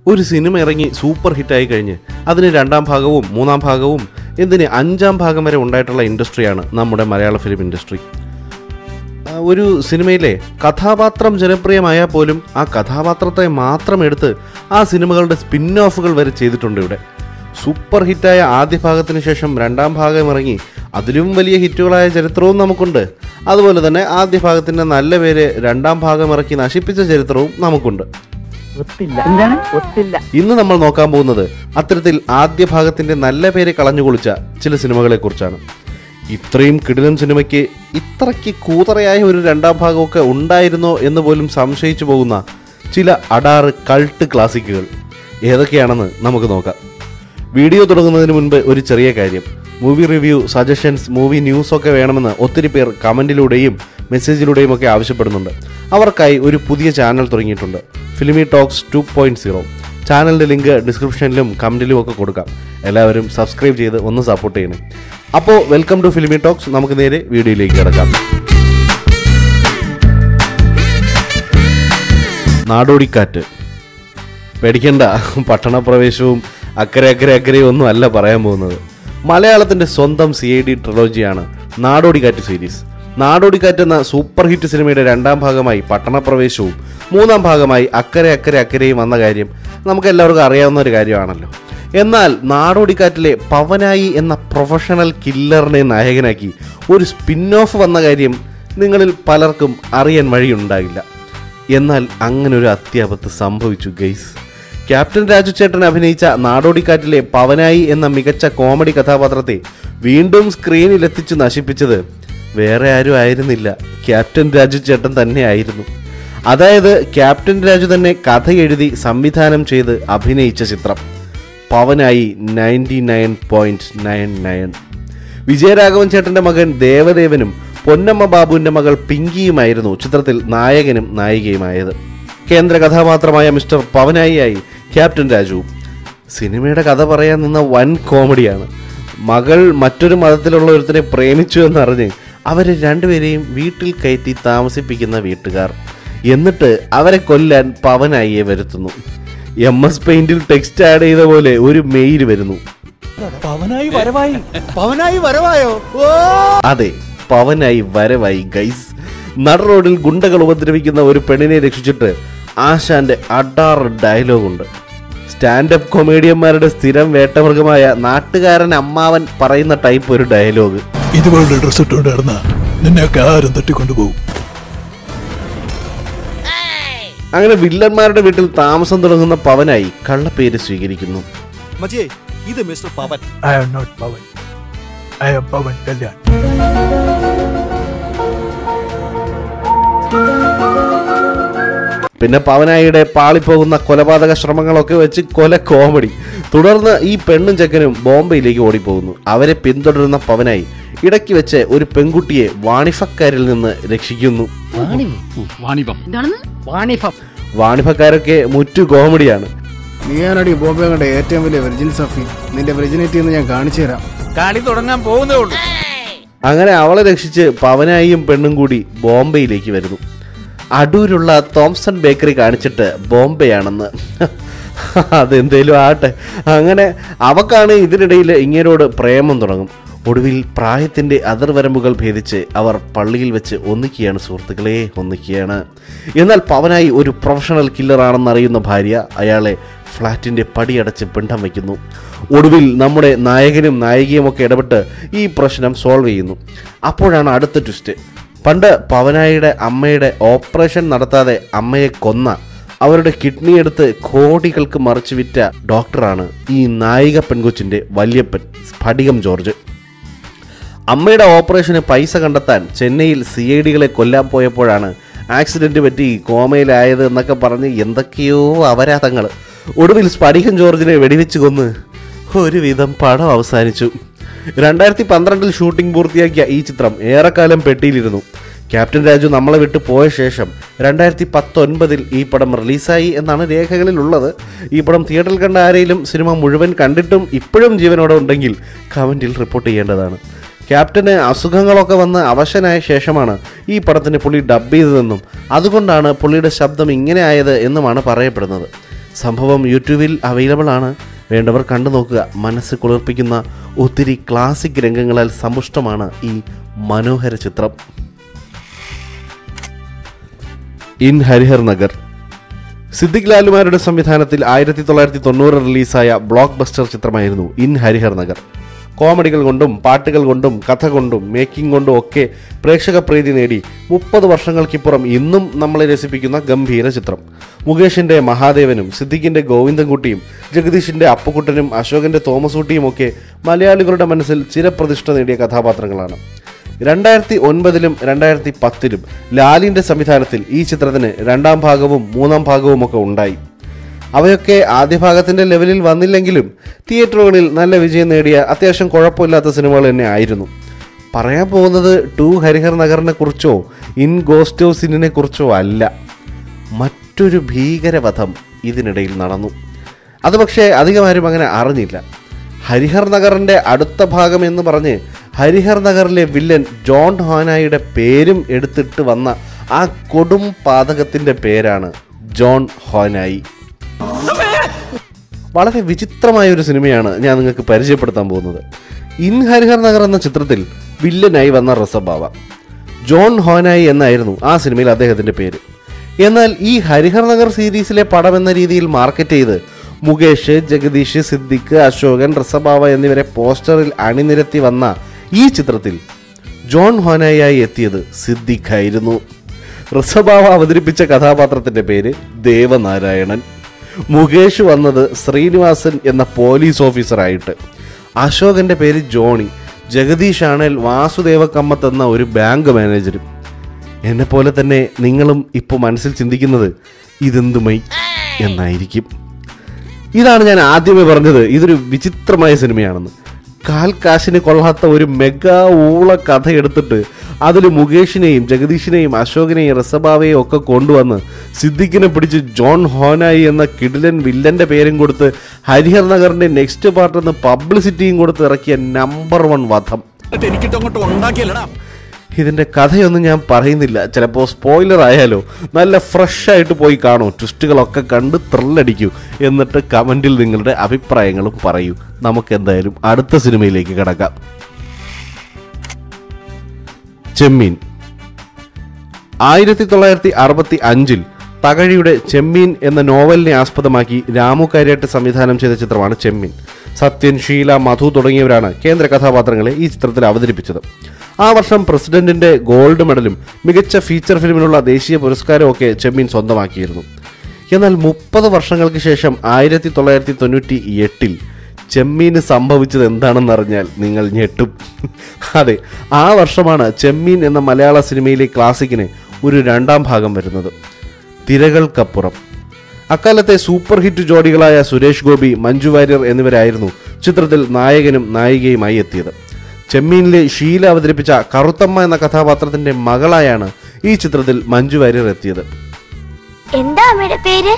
ഒരു സിനിമ ഇറങ്ങി സൂപ്പർ ഹിറ്റായി കഴിഞ്ഞ് അതിന് രണ്ടാം ഭാഗവും മൂന്നാം ഭാഗവും എന്തിന് അഞ്ചാം ഭാഗം വരെ ഉണ്ടായിട്ടുള്ള ഇൻഡസ്ട്രിയാണ് നമ്മുടെ മലയാള ഫിലിം ഇൻഡസ്ട്രി ആ, ഒരു സിനിമയിലെ കഥാപാത്രം ജനപ്രിയമായാൽ പോലും ആ കഥാപാത്രത്തെ മാത്രം എടുത്ത് ആ സിനിമകളുടെ സ്പിൻ ഓഫുകൾ വരെ ചെയ്തിട്ടുണ്ട് ഇവിടെ സൂപ്പർ ഹിറ്റായ ആദ്യ ഭാഗത്തിന് ശേഷം രണ്ടാം ഭാഗം ഇറങ്ങി അതിലും വലിയ ഹിറ്റുകളായ ചരിത്രവും നമുക്കുണ്ട് അതുപോലെ തന്നെ ആദ്യ ഭാഗത്തിൻ്റെ നല്ല പേര് രണ്ടാം ഭാഗം ഇറക്കി നശിപ്പിച്ച ചരിത്രവും നമുക്കുണ്ട് ഒത്തില്ല എന്താണ് ഒത്തില്ല ഇന്ന് നമ്മൾ നോക്കാൻ പോകുന്നത് അത്തരത്തിൽ ആദ്യ ഭാഗത്തിന്റെ നല്ല പേര് കളഞ്ഞുകുളിച്ച ചില സിനിമകളെ കുറിച്ചാണ് ഇത്രയും കിടിലൻ സിനിമയ്ക്ക് ഇത്രയ്ക്ക് കൂതറയായ ഒരു രണ്ടാം ഭാഗമൊക്കെ ഉണ്ടായിരുന്നോ എന്ന് പോലും സംശയിച്ചു പോകുന്ന ചില അടാറ് കൾട്ട് ക്ലാസിക്കുകൾ ഏതൊക്കെയാണെന്ന് നമുക്ക് നോക്കാം വീഡിയോ തുടങ്ങുന്നതിന് മുൻപ് ഒരു ചെറിയ കാര്യം movie review suggestions movie news ഒക്കെ വേണമെന്ന് ഒത്തിരി പേർ കമൻറ്റിലൂടെയും മെസ്സേജിലൂടെയും ഒക്കെ ആവശ്യപ്പെടുന്നുണ്ട് അവർക്കായി ഒരു പുതിയ ചാനൽ തുടങ്ങിയിട്ടുണ്ട് filmy talks two point zero ചാനലിൻ്റെ ലിങ്ക് ഡിസ്ക്രിപ്ഷനിലും കമൻറ്റിലും ഒക്കെ കൊടുക്കാം എല്ലാവരും സബ്സ്ക്രൈബ് ചെയ്ത് ഒന്ന് സപ്പോർട്ട് ചെയ്യണം അപ്പോൾ വെൽക്കം ടു ഫിലിമി ടോക്സ് നമുക്ക് നേരെ വീഡിയോയിലേക്ക് കിടക്കാം നാടോടിക്കാറ്റ് പേടിക്കണ്ട പട്ടണപ്രവേശവും അക്കരെ അക്കരെ അക്കരെയും ഒന്നും അല്ല പറയാൻ പോകുന്നത് മലയാളത്തിന്റെ സ്വന്തം സി ഐ ഡി ട്രിലോജിയാണ് നാടോടിക്കാറ്റ് സീരീസ് നാടോടിക്കാറ്റ് എന്ന സൂപ്പർ ഹിറ്റ് സിനിമയുടെ രണ്ടാം ഭാഗമായി പട്ടണപ്രവേശവും മൂന്നാം ഭാഗമായി അക്കരെ അക്കരെ അക്കരെയും വന്ന കാര്യം നമുക്ക് എല്ലാവർക്കും അറിയാവുന്ന ഒരു കാര്യമാണല്ലോ എന്നാൽ നാടോടിക്കാറ്റിലെ പവനായി എന്ന പ്രൊഫഷണൽ കില്ലറിനെ നായകനാക്കി ഒരു സ്പിൻ ഓഫ് വന്ന കാര്യം നിങ്ങളിൽ പലർക്കും അറിയാൻ വഴിയുണ്ടാകില്ല എന്നാൽ അങ്ങനെ ഒരു അത്യാപത്ത് സംഭവിച്ചു ഗൈസ് ക്യാപ്റ്റൻ രാജുചേട്ടൻ അഭിനയിച്ച നാടോടിക്കാറ്റിലെ പവനായി എന്ന മികച്ച കോമഡി കഥാപാത്രത്തെ വീണ്ടും സ്ക്രീനിൽ എത്തിച്ചു നശിപ്പിച്ചത് വേറെ ആരും ആയിരുന്നില്ല ക്യാപ്റ്റൻ രാജുചേട്ടൻ തന്നെയായിരുന്നു അതായത് ക്യാപ്റ്റൻ രാജു തന്നെ കഥ എഴുതി സംവിധാനം ചെയ്ത് അഭിനയിച്ച ചിത്രം Pavanayi ninety nine point nine nine Vijayaraghavan ചേട്ടന്റെ മകൻ ദേവദേവനും പൊന്നമ്മ ബാബുവിന്റെ മകൾ പിങ്കിയുമായിരുന്നു ചിത്രത്തിൽ നായകനും നായികയുമായത് കേന്ദ്ര കഥാപാത്രമായ മിസ്റ്റർ പവനായിയായി ക്യാപ്റ്റൻ രാജു സിനിമയുടെ കഥ പറയാൻ നിന്ന വൻ കോമഡിയാണ് മകൾ മറ്റൊരു മതത്തിലുള്ള ഒരുത്തനെ പ്രേമിച്ചു എന്നറിഞ്ഞ് അവരെ രണ്ടുപേരെയും വീട്ടിൽ കയറ്റി താമസിപ്പിക്കുന്ന വീട്ടുകാർ എന്നിട്ട് അവരെ കൊല്ലാൻ പവനായിയെ വരുത്തുന്നു എം എസ് പെയിന്റിൽ ടെക്സ്റ്റ് ആഡ് ചെയ്ത പോലെ ഒരു മെയിൽ വരുന്നു പവനായി വരവായി പവനായി വരവായോ ഓ അതെ പവനായി വരവായി ഗൈസ് നട റോഡിൽ ഗുണ്ടകൾ ഉപദ്രവിക്കുന്ന ഒരു പെണ്ണിനെ രക്ഷിച്ചിട്ട് ആശാന്റെ അഡാറ് ഡയലോഗുണ്ട് സ്റ്റാൻഡപ്പ് കൊമേഡിയന്മാരുടെ സ്ഥിരം വേട്ടമൃഗമായ നാട്ടുകാരൻ അമ്മാവൻ പറയുന്ന ടൈപ്പ് ഒരു ഡയലോഗ് ഇതുപോലുള്ള ഡ്രസ് ഇട്ടുകൊണ്ട് നടന്ന നിന്നെയൊക്കെ ആരും തട്ടിക്കൊണ്ടുപോകും അങ്ങനെ വില്ലന്മാരുടെ വീട്ടിൽ താമസം തുടങ്ങുന്ന പവനായി കള്ളപ്പേര് സ്വീകരിക്കുന്നു മജിയേ ഇത് mister Pavan I am not Pavan I am Pavan Kalyan പിന്നെ പവനായിയുടെ പാളിപ്പോകുന്ന കൊലപാതക ശ്രമങ്ങളൊക്കെ വെച്ച് കൊല കോമഡി തുടർന്ന് ഈ പെണ്ണും ചെക്കനും ബോംബെയിലേക്ക് ഓടിപ്പോകുന്നു അവരെ പിന്തുടരുന്ന പവനായി ഇടയ്ക്ക് വെച്ച് ഒരു പെൺകുട്ടിയെ വാണിഫക്കാരിൽ നിന്ന് രക്ഷിക്കുന്നു എന്താണെന്ന് വാണിഭം വാണിഭക്കാരൊക്കെ മുറ്റു കോമഡിയാണ് നീയാണടി ബോംബെ കണ്ട ഏറ്റവും വലിയ വെർജിൻ സഫി നിന്റെ വെർജിനിറ്റി എന്ന് ഞാൻ കാണിച്ചു തരാം കളി തുടങ്ങാൻ പോകുന്നേ ഉള്ളൂ അങ്ങനെ അവളെ രക്ഷിച്ച് പവനായിയും പെണ്ണും കൂടി ബോംബെയിലേക്ക് വരുന്നു അടൂരുള്ള തോംസൺ ബേക്കറി കാണിച്ചിട്ട് ബോംബെയാണെന്ന് അതെന്തേലും ആട്ടെ അങ്ങനെ അവക്കാണ് ഇതിനിടയിൽ ഇങ്ങനോട് പ്രേമം തുടങ്ങും ഒടുവിൽ പ്രായത്തിൻ്റെ അതിർവരമ്പുകൾ ഭേദിച്ച് അവർ പള്ളിയിൽ വെച്ച് ഒന്നിക്കുകയാണ് സുഹൃത്തുക്കളെ ഒന്നിക്കുകയാണ് എന്നാൽ പവനായി ഒരു പ്രൊഫഷണൽ കില്ലറാണെന്നറിയുന്ന ഭാര്യ അയാളെ ഫ്ലാറ്റിൻ്റെ പടിയടച്ച് പിണ്ടം വയ്ക്കുന്നു ഒടുവിൽ നമ്മുടെ നായകനും നായികയും ഒക്കെ ഇടപെട്ട് ഈ പ്രശ്നം സോൾവ് ചെയ്യുന്നു അപ്പോഴാണ് അടുത്ത ട്വിസ്റ്റ് പണ്ട് പവനായിയുടെ അമ്മയുടെ ഓപ്പറേഷൻ നടത്താതെ അമ്മയെ കൊന്ന അവരുടെ കിഡ്നി എടുത്ത് കോടികൾക്ക് മറിച്ച് വിറ്റ ഡോക്ടറാണ് ഈ നായിക പെൺകൊച്ചിൻ്റെ വല്യപ്പൻ സ്ഫടികം ജോർജ് അമ്മയുടെ ഓപ്പറേഷന് പൈസ കണ്ടെത്താൻ ചെന്നൈയിൽ സി ഐ ഡികളെ കൊല്ലാൻ പോയപ്പോഴാണ് ആക്സിഡന്റ് പറ്റി കോമയിലായത് എന്നൊക്കെ പറഞ്ഞ് എന്തൊക്കെയോ അപരാധങ്ങൾ ഒടുവിൽ സ്ഫടികം ജോർജിനെ വെടിവെച്ച് കൊന്ന് ഒരുവിധം പടം അവസാനിച്ചു രണ്ടായിരത്തി പന്ത്രണ്ടിൽ ഷൂട്ടിംഗ് പൂർത്തിയാക്കിയ ഈ ചിത്രം ഏറെക്കാലം പെട്ടിയിലിരുന്നു ക്യാപ്റ്റൻ രാജു നമ്മളെ വിട്ടു പോയ ശേഷം രണ്ടായിരത്തി പത്തൊൻപതിൽ ഈ പടം റിലീസായി എന്നാണ് രേഖകളിലുള്ളത് ഈ പടം തിയേറ്ററിൽ കണ്ട ആരെങ്കിലും സിനിമ മുഴുവൻ കണ്ടിട്ടും ഇപ്പോഴും ജീവനോടെ ഉണ്ടെങ്കിൽ കമൻറ്റിൽ റിപ്പോർട്ട് ചെയ്യേണ്ടതാണ് ക്യാപ്റ്റന് അസുഖങ്ങളൊക്കെ വന്ന് അവശനായ ശേഷമാണ് ഈ പടത്തിന് പുള്ളി ഡബ് ചെയ്തതെന്നും അതുകൊണ്ടാണ് പുള്ളിയുടെ ശബ്ദം ഇങ്ങനെ ആയത് എന്നുമാണ് പറയപ്പെടുന്നത് സംഭവം യൂട്യൂബിൽ അവൈലബിൾ ആണ് വേണ്ടവർ കണ്ടു നോക്കുക മനസ്സ് കുളിർപ്പിക്കുന്ന ഒത്തിരി ക്ലാസിക് രംഗങ്ങളാൽ സമ്പുഷ്ടമാണ് ഈ മനോഹര ചിത്രം ഇൻ ഹരിഹർ നഗർ സിദ്ദിഖ് ലാലുമാരുടെ സംവിധാനത്തിൽ ആയിരത്തി തൊള്ളായിരത്തി തൊണ്ണൂറ് റിലീസായ ബ്ലോക്ക് ബസ്റ്റർ ചിത്രമായിരുന്നു ഇൻ ഹരിഹർ നഗർ കോമഡികൾ കൊണ്ടും പാട്ടുകൾ കൊണ്ടും കഥ കൊണ്ടും മേക്കിംഗ് കൊണ്ടും ഒക്കെ പ്രേക്ഷക പ്രീതി നേടി മുപ്പത് വർഷങ്ങൾക്കിപ്പുറം ഇന്നും നമ്മളെ രസിപ്പിക്കുന്ന ഗംഭീര ചിത്രം മുകേഷിന്റെ മഹാദേവനും സിദ്ദിഖിന്റെ ഗോവിന്ദൻകുട്ടിയും ജഗദീഷിന്റെ അപ്പുക്കുട്ടനും അശോകന്റെ തോമസൂട്ടിയും ഒക്കെ മലയാളികളുടെ മനസ്സിൽ ചിരപ്രതിഷ്ഠ നേടിയ കഥാപാത്രങ്ങളാണ് രണ്ടായിരത്തി ഒൻപതിലും രണ്ടായിരത്തി പത്തിലും ലാലിന്റെ സംവിധാനത്തിൽ ഈ ചിത്രത്തിന് രണ്ടാം ഭാഗവും മൂന്നാം ഭാഗവും ഒക്കെ ഉണ്ടായി അവയൊക്കെ ആദ്യ ഭാഗത്തിന്റെ ലെവലിൽ വന്നില്ലെങ്കിലും തിയേറ്ററുകളിൽ നല്ല വിജയം നേടിയ അത്യാവശ്യം കുഴപ്പമില്ലാത്ത സിനിമകൾ തന്നെ ആയിരുന്നു പറയാൻ പോകുന്നത് ടു ഹരിഹർ നഗറിനെ കുറിച്ചോ ഇൻ ഗോസ്റ്റ് ഓഫ് സിനിനെ കുറിച്ചോ അല്ല മറ്റൊരു ഭീകരവധം ഇതിനിടയിൽ നടന്നു അത് പക്ഷേ അധികമാരും അങ്ങനെ അറിഞ്ഞില്ല ഹരിഹർ നഗറിന്റെ അടുത്ത ഭാഗം എന്ന് പറഞ്ഞ് ഹരിഹർ നഗറിലെ വില്ലൻ ജോൺ ഹോനായുടെ പേരും എടുത്തിട്ട് വന്ന ആ കൊടും പാതകത്തിന്റെ പേരാണ് ജോൺ ഹോനായി വളരെ വിചിത്രമായ ഒരു സിനിമയാണ് ഞാൻ നിങ്ങൾക്ക് പരിചയപ്പെടുത്താൻ പോകുന്നത് ഇൻ ഹരിഹർ നഗർ എന്ന ചിത്രത്തിൽ വില്ലനായി വന്ന റസബാവ ജോൺ ഹോനായി എന്നായിരുന്നു ആ സിനിമയിൽ അദ്ദേഹത്തിന്റെ പേര് എന്നാൽ ഈ ഹരിഹർ നഗർ സീരീസിലെ പടം എന്ന രീതിയിൽ മാർക്കറ്റ് ചെയ്ത് മുകേഷ് ജഗദീഷ് സിദ്ദിഖ് അശോകൻ റസബാവ എന്നിവരെ പോസ്റ്ററിൽ അണിനിരത്തി വന്ന ഈ ചിത്രത്തിൽ ജോൺ ഹോനായി എത്തിയത് സിദ്ദിഖ് ആയിരുന്നു ഋഷഭാവ അവതരിപ്പിച്ച കഥാപാത്രത്തിന്റെ പേര് ദേവനാരായണൻ മുകേഷ് വന്നത് ശ്രീനിവാസൻ എന്ന പോലീസ് ഓഫീസറായിട്ട് അശോകന്റെ പേര് ജോണി ജഗദീഷ് ആണേൽ വാസുദേവ കമ്മത്ത് എന്ന ഒരു ബാങ്ക് മാനേജരും എന്നെ പോലെ തന്നെ നിങ്ങളും ഇപ്പോൾ മനസ്സിൽ ചിന്തിക്കുന്നത് ഇതെന്തുമൈ എന്നായിരിക്കും ഇതാണ് ഞാൻ ആദ്യമേ പറഞ്ഞത് ഇതൊരു വിചിത്രമായ സിനിമയാണെന്ന് കാൽ കാശിന് കൊള്ളാത്ത ഒരു മെഗാ ഊള കഥ എടുത്തിട്ട് അതിൽ മുകേഷിനെയും ജഗദീഷിനെയും അശോകിനെയും റസബാവയെയും ഒക്കെ കൊണ്ടുവന്ന് സിദ്ദിഖിനെ പിടിച്ച് ജോൺ ഹോനായി എന്ന കിടിലൻ വില്ലന്റെ പേരും കൊടുത്ത് ഹരിഹർ നഗറിന്റെ നെക്സ്റ്റ് പാർട്ട് എന്ന് പബ്ലിസിറ്റിയും കൊടുത്ത് ഇറക്കിയ നമ്പർ വൺ വധം എനിക്കിട്ട് അങ്ങോട്ട് ഉണ്ടാക്കിയല്ലടാ ഇതിന്റെ കഥയൊന്നും ഞാൻ പറയുന്നില്ല ചിലപ്പോൾ സ്പോയിലർ ആയാലോ നല്ല ഫ്രഷ് ആയിട്ട് പോയി കാണൂ ട്വിസ്റ്റുകളൊക്കെ കണ്ട് ത്രില്ലടിക്കൂ എന്നിട്ട് കമന്റിൽ നിങ്ങളുടെ അഭിപ്രായങ്ങളും പറയൂ നമുക്ക് എന്തായാലും അടുത്ത സിനിമയിലേക്ക് കിടക്കാം ചെമ്മീൻ ആയിരത്തി തൊള്ളായിരത്തി അറുപത്തി അഞ്ചിൽ തകഴിയുടെ ചെമ്മീൻ എന്ന നോവലിനെ ആസ്പദമാക്കി രാമു കാര്യാട്ട് സംവിധാനം ചെയ്ത ചിത്രമാണ് ചെമ്മീൻ സത്യൻ ഷീല മധു തുടങ്ങിയവരാണ് കേന്ദ്ര കഥാപാത്രങ്ങളെ ഈ ചിത്രത്തിൽ അവതരിപ്പിച്ചത് ആ വർഷം പ്രസിഡന്റിന്റെ ഗോൾഡ് മെഡലും മികച്ച ഫീച്ചർ ഫിലിമിനുള്ള ദേശീയ പുരസ്കാരവും ഒക്കെ ചെമ്മീൻ സ്വന്തമാക്കിയിരുന്നു എന്നാൽ മുപ്പത് വർഷങ്ങൾക്ക് ശേഷം ആയിരത്തി തൊള്ളായിരത്തി തൊണ്ണൂറ്റി എട്ടിൽ ചെമ്മീന് സംഭവിച്ചത് എന്താണെന്നറിഞ്ഞാൽ നിങ്ങൾ ഞെട്ടും അതെ ആ വർഷമാണ് ചെമ്മീൻ എന്ന മലയാള സിനിമയിലെ ക്ലാസിക്കിന് ഒരു രണ്ടാം ഭാഗം വരുന്നത് തിരകൾക്കപ്പുറം അക്കാലത്തെ സൂപ്പർ ഹിറ്റ് ജോഡികളായ സുരേഷ് ഗോപി മഞ്ജു വാര്യർ എന്നിവരായിരുന്നു ചിത്രത്തിൽ നായകനും നായികയുമായി എത്തിയത് ചെമ്മീനിലെ ഷീല അവതരിപ്പിച്ച കറുത്തമ്മ എന്ന കഥാപാത്രത്തിന്റെ മകളായാണ് ഈ ചിത്രത്തിൽ മഞ്ജു വാര്യർ എത്തിയത് എന്താ അമ്മയുടെ പേര്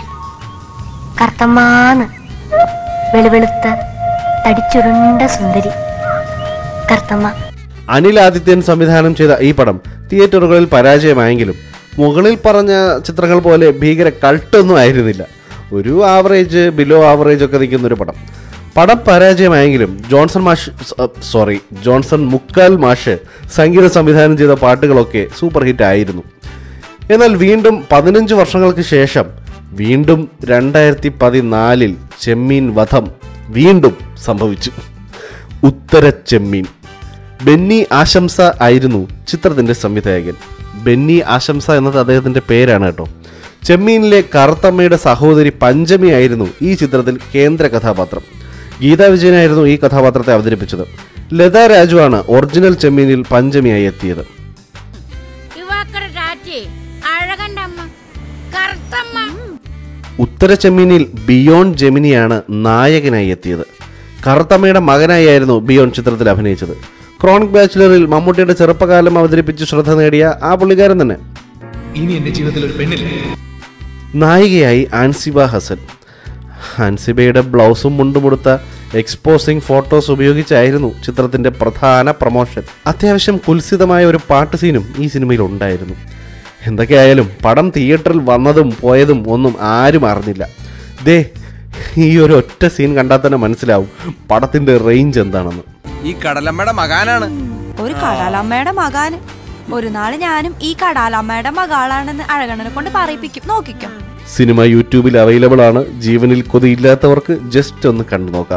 കർത്തമ്മാന്ന് വെളുവെളുത്ത തടിച്ചുരുണ്ട സുന്ദരി കർത്തമ്മ അനിൽ ആദിത്യൻ സംവിധാനം ചെയ്ത ഈ പടം തിയേറ്ററുകളിൽ പരാജയമായെങ്കിലും മുകളിൽ പറഞ്ഞ ചിത്രങ്ങൾ പോലെ ഭീകര കൾട്ടൊന്നും ആയിരുന്നില്ല ഒരു ആവറേജ് ബിലോ ആവറേജ് ഒക്കെ നിൽക്കുന്ന ഒരു പടം പടം പരാജയമായെങ്കിലും ജോൺസൺ മാഷ് സോറി ജോൺസൺ മുക്കാൽ മാഷ് സംഗീത സംവിധാനം ചെയ്ത പാട്ടുകളൊക്കെ സൂപ്പർ ഹിറ്റ് ആയിരുന്നു എന്നാൽ വീണ്ടും പതിനഞ്ച് വർഷങ്ങൾക്ക് ശേഷം വീണ്ടും രണ്ടായിരത്തി പതിനാലിൽ ചെമ്മീൻ വധം വീണ്ടും സംഭവിച്ചു ഉത്തര ചെമ്മീൻ ബെന്നി ആശംസ ആയിരുന്നു ചിത്രത്തിന്റെ സംവിധായകൻ ബെന്നി ആശംസ എന്നത് അദ്ദേഹത്തിന്റെ പേരാണ് കേട്ടോ ചെമ്മീനിലെ കറുത്തമ്മയുടെ സഹോദരി പഞ്ചമി ആയിരുന്നു ഈ ചിത്രത്തിൽ കേന്ദ്ര കഥാപാത്രം ഗീതാ വിജയനായിരുന്നു ഈ കഥാപാത്രത്തെ അവതരിപ്പിച്ചത് ലതാ രാജുവാണ് ഒറിജിനൽ ചെമ്മീനിൽ പഞ്ചമിയായി എത്തിയത് യുവാക്കളുടെ ടാറ്റി അഴകന്റെ അമ്മ കറുത്തമ്മ ഉത്തര ചെമ്മീനിൽ ബിയോൺ ജെമിനിയാണ് നായകനായി എത്തിയത് കറുത്തമ്മയുടെ മകനായിരുന്നു ബിയോൺ ചിത്രത്തിൽ അഭിനയിച്ചത് ക്രോണിക് ബാച്ചിലറിൽ മമ്മൂട്ടിയുടെ ചെറുപ്പകാലം അവതരിപ്പിച്ച് ശ്രദ്ധ നേടിയ ആ പുള്ളിക്കാരൻ തന്നെ ഇനി എന്റെ ജീവിതത്തിൽ ഒരു പെണ്ണില്ല നായികയായി ആൻസിബ ഹസൻ ആൻസിബയുടെ ബ്ലൗസും മുണ്ടുമുടുത്ത എക്സ്പോസിംഗ് ഫോട്ടോസ് ഉപയോഗിച്ചായിരുന്നു ചിത്രത്തിന്റെ പ്രധാന പ്രൊമോഷൻ അത്യാവശ്യം കുൽസിതമായ ഒരു പാട്ട് സീനും ഈ സിനിമയിൽ ഉണ്ടായിരുന്നു എന്തൊക്കെയായാലും പടം തിയേറ്ററിൽ വന്നതും പോയതും ഒന്നും ആരും അറിഞ്ഞില്ല ദേ ഈ ഒരു ഒറ്റ സീൻ കണ്ടാൽ തന്നെ മനസ്സിലാവും പടത്തിന്റെ റേഞ്ച് എന്താണെന്ന് ഈ കടലമ്മയുടെ മകാനാണ് ഒരു കടാലമ്മയുടെ മകാന് ഒരു നാള് ഞാനും ഈ കടാലമ്മയുടെ മകളാണെന്ന് അഴകണ്ണനെ കൊണ്ട് പറയിപ്പിക്കും നോക്കിക്കോ സിനിമ യൂട്യൂബിൽ അവൈലബിൾ ആണ് ജീവനിൽ കൊതിയില്ലാത്തവർക്ക് ജസ്റ്റ് ഒന്ന് കണ്ടു നോക്കാം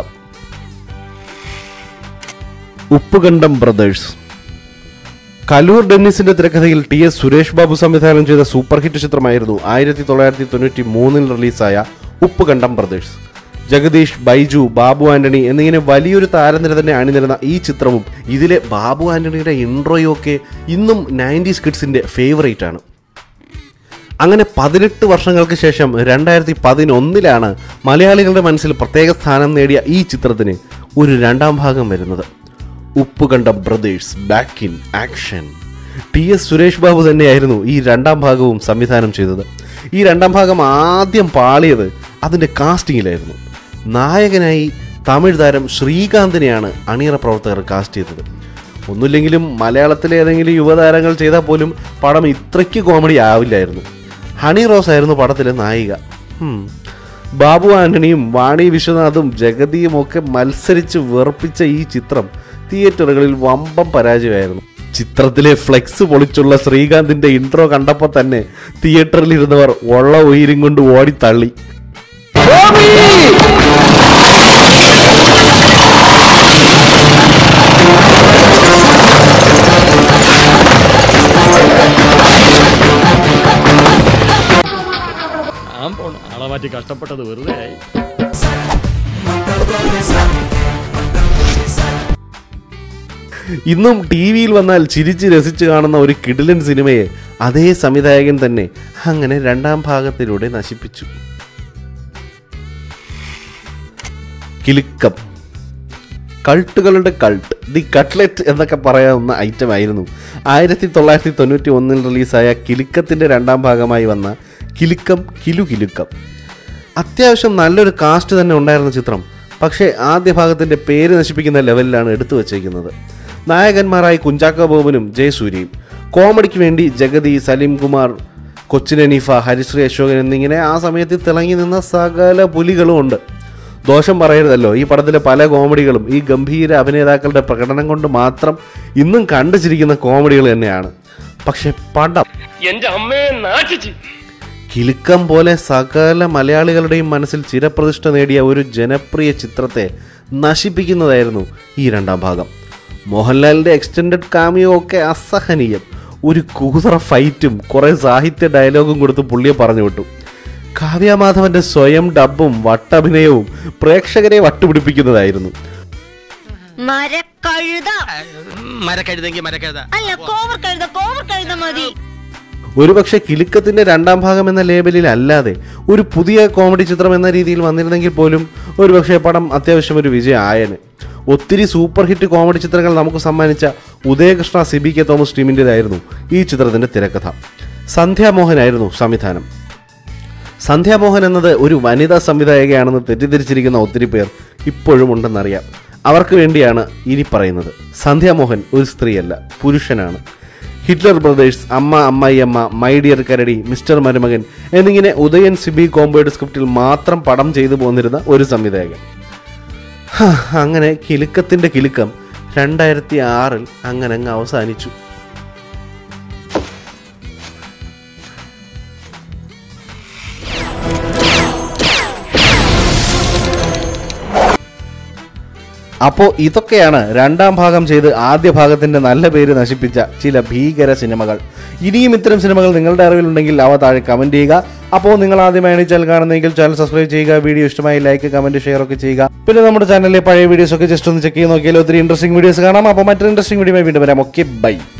ഉപ്പുകണ്ടം ബ്രദേഴ്സ് കലൂർ ഡെന്നിസിന്റെ തിരക്കഥയിൽ ടി എസ് സുരേഷ് ബാബു സംവിധാനം ചെയ്ത സൂപ്പർ ഹിറ്റ് ചിത്രമായിരുന്നു ആയിരത്തി തൊള്ളായിരത്തി തൊണ്ണൂറ്റി മൂന്നിൽ റിലീസായ ഉപ്പുകണ്ടം ബ്രദേഴ്സ് ജഗദീഷ് ബൈജു ബാബു ആന്റണി എന്നിങ്ങനെ വലിയൊരു താരനിര തന്നെ അണിനിരുന്ന ഈ ചിത്രവും ഇതിലെ ബാബു ആന്റണിയുടെ ഇൻട്രോയും ഒക്കെ ഇന്നും നയൻറ്റീസ് കിഡ്സിന്റെ ഫേവറേറ്റ് ആണ് അങ്ങനെ പതിനെട്ട് വർഷങ്ങൾക്ക് ശേഷം രണ്ടായിരത്തി പതിനൊന്നിലാണ് മലയാളികളുടെ മനസ്സിൽ പ്രത്യേക സ്ഥാനം നേടിയ ഈ ചിത്രത്തിന് ഒരു രണ്ടാം ഭാഗം വരുന്നത് Uppukanda brothers back in action T S Suresh Babu തന്നെയായിരുന്നു ഈ രണ്ടാം ഭാഗവും സംവിധാനം ചെയ്തത് ഈ രണ്ടാം ഭാഗം ആദ്യം പാളിയത് അതിൻ്റെ കാസ്റ്റിങ്ങിലായിരുന്നു നായകനായി തമിഴ് താരം ശ്രീകാന്തിനെയാണ് അണിയറ പ്രവർത്തകർ കാസ്റ്റ് ചെയ്തത് ഒന്നുമില്ലെങ്കിലും മലയാളത്തിലെ ഏതെങ്കിലും യുവതാരങ്ങൾ ചെയ്താൽ പോലും പടം ഇത്രയ്ക്ക് കോമഡി ആവില്ലായിരുന്നു ഹണി റോസ് ആയിരുന്നു പടത്തിലെ നായിക ഹും. ബാബു ആന്റണിയും വാണി വിശ്വനാഥും ജഗതിയും ഒക്കെ മത്സരിച്ച് വെറുപ്പിച്ച ഈ ചിത്രം തിയേറ്ററുകളിൽ വമ്പം പരാജയമായിരുന്നു ചിത്രത്തിലെ ഫ്ലെക്സ് പൊളിച്ചുള്ള ശ്രീകാന്തിന്റെ ഇൻട്രോ കണ്ടപ്പോൾ തന്നെ തിയേറ്ററിൽ ഇരുന്നവർ ഉള്ള ഉയരും കൊണ്ട് ഓടി തള്ളി ആളെ മാറ്റി കഷ്ടപ്പെട്ടത് വെറുതെ ആയി ഇന്നും ടി വിയിൽ വന്നാൽ ചിരിച്ച് രസിച്ച് കാണുന്ന ഒരു കിടിലൻ സിനിമയെ അതേ സംവിധായകൻ തന്നെ അങ്ങനെ രണ്ടാം ഭാഗത്തിലൂടെ നശിപ്പിച്ചു കിലുക്കം കൾട്ടുകളുടെ കൾട്ട് ദി കട്ട്ലെറ്റ് എന്നൊക്കെ പറയാവുന്ന ഐറ്റം ആയിരുന്നു ആയിരത്തി തൊള്ളായിരത്തി തൊണ്ണൂറ്റി ഒന്നിൽ റിലീസായ കിലുക്കത്തിൻ്റെ രണ്ടാം ഭാഗമായി വന്ന കിലുക്കം കിലു കിലുക്കം അത്യാവശ്യം നല്ലൊരു കാസ്റ്റ് തന്നെ ഉണ്ടായിരുന്ന ചിത്രം പക്ഷേ ആദ്യ ഭാഗത്തിൻ്റെ പേര് നശിപ്പിക്കുന്ന ലെവലിലാണ് എടുത്തു വച്ചേക്കുന്നത് നായകന്മാരായി കുഞ്ചാക്കോ ബോബനും ജയസൂര്യയും കോമഡിക്ക് വേണ്ടി ജഗതി സലീം കുമാർ കൊച്ചിൻ അനീഫ ഹരിശ്രീ അശോകൻ എന്നിങ്ങനെ ആ സമയത്ത് തിളങ്ങി നിന്ന സകല പുലികളും ഉണ്ട് ദോഷം പറയരുതല്ലോ ഈ പടത്തിലെ പല കോമഡികളും ഈ ഗംഭീര അഭിനേതാക്കളുടെ പ്രകടനം കൊണ്ട് മാത്രം ഇന്നും കണ്ടു ചിരിക്കുന്ന കോമഡികൾ തന്നെയാണ് പക്ഷെ പടം കിലുക്കം പോലെ സകല മലയാളികളുടെയും മനസ്സിൽ ചിരപ്രതിഷ്ഠ നേടിയ ഒരു ജനപ്രിയ ചിത്രത്തെ നശിപ്പിക്കുന്നതായിരുന്നു ഈ രണ്ടാം ഭാഗം മോഹൻലാലിൻ്റെ എക്സ്റ്റൻഡഡ് കാമിയോ ഒക്കെ അസഹനീയം ഒരു കൂതറ ഫൈറ്റും കുറേ സാഹിത്യ ഡയലോഗും കൊടുത്ത് പുള്ളിയെ പറഞ്ഞു വിട്ടു കാവ്യമാധവന്റെ സ്വയം ഡബും വട്ടഭിനയവും പ്രേക്ഷകരെ വട്ടുപിടിപ്പിക്കുന്നതായിരുന്നു മരക്കഴുത മരക്കഴുതെങ്കിൽ മരക്കഴുത അല്ല കോവർ കഴുത കോവർ കഴുത മതി ഒരുപക്ഷെ കിലുക്കത്തിന്റെ രണ്ടാം ഭാഗം എന്ന ലേബലിൽ അല്ലാതെ ഒരു പുതിയ കോമഡി ചിത്രം എന്ന രീതിയിൽ വന്നിരുന്നെങ്കിൽ പോലും ഒരുപക്ഷെ പടം അത്യാവശ്യം ഒരു വിജയം ആയേനെ ഒത്തിരി സൂപ്പർ ഹിറ്റ് കോമഡി ചിത്രങ്ങൾ നമുക്ക് സമ്മാനിച്ച ഉദയകൃഷ്ണ സിബി കെ തോമസ് ടീമിൻ്റെതായിരുന്നു ഈ ചിത്രത്തിന്റെ തിരക്കഥ സന്ധ്യാമോഹനായിരുന്നു സംവിധാനം സന്ധ്യാമോഹൻ എന്നത് ഒരു വനിതാ സംവിധായകയാണെന്ന് തെറ്റിദ്ധരിച്ചിരിക്കുന്ന ഒത്തിരി പേർ ഇപ്പോഴും ഉണ്ടെന്നറിയാം അവർക്ക് വേണ്ടിയാണ് ഇനി പറയുന്നത് സന്ധ്യാമോഹൻ ഒരു സ്ത്രീയല്ല പുരുഷനാണ് ഹിറ്റ്ലർ ബ്രദേഴ്സ് അമ്മ അമ്മായിയമ്മ മൈ ഡിയർ കരടി മിസ്റ്റർ മരുമകൻ എന്നിങ്ങനെ ഉദയൻ സിബി കോംബോയുടെ സ്ക്രിപ്റ്റിൽ മാത്രം പടം ചെയ്തു പോന്നിരുന്ന ഒരു സംവിധായകൻ ഹാ, അങ്ങനെ കിലുക്കത്തിന്റെ കിലുക്കം രണ്ടായിരത്തി ആറിൽ അങ്ങനെ അങ്ങ് അവസാനിച്ചു അപ്പോൾ ഇതൊക്കെയാണ് രണ്ടാം ഭാഗം ചെയ്ത് ആദ്യ ഭാഗത്തിന്റെ നല്ല പേര് നശിപ്പിച്ച ചില ഭീകര സിനിമകൾ ഇനിയും ഇത്തരം സിനിമകൾ നിങ്ങളുടെ അറിവിലുണ്ടെങ്കിൽ അവ താഴെ കമന്റ് ചെയ്യുക അപ്പോൾ നിങ്ങൾ ആദ്യമായാണ് ഈ ചാനൽ കാണുന്നതെങ്കിൽ ചാനൽ സബ്സ്ക്രൈബ് ചെയ്യുക വീഡിയോ ഇഷ്ടമായി ലൈക്ക് കമന്റ് ഷെയർ ഒക്കെ ചെയ്യുക പിന്നെ നമ്മുടെ ചാനലിലെ പഴയ വീഡിയോസ് ഒക്കെ ജസ്റ്റ് ഒന്ന് ചെക്ക് ചെയ്ത് നോക്കിയാൽ ഒത്തിരി ഇൻട്രസ്റ്റിംഗ് വീഡിയോസ് കാണാം അപ്പോൾ മറ്റൊരു ഇൻട്രസ്റ്റിംഗ് വീഡിയോ വീണ്ടും വരാം ഓക്കെ ബൈ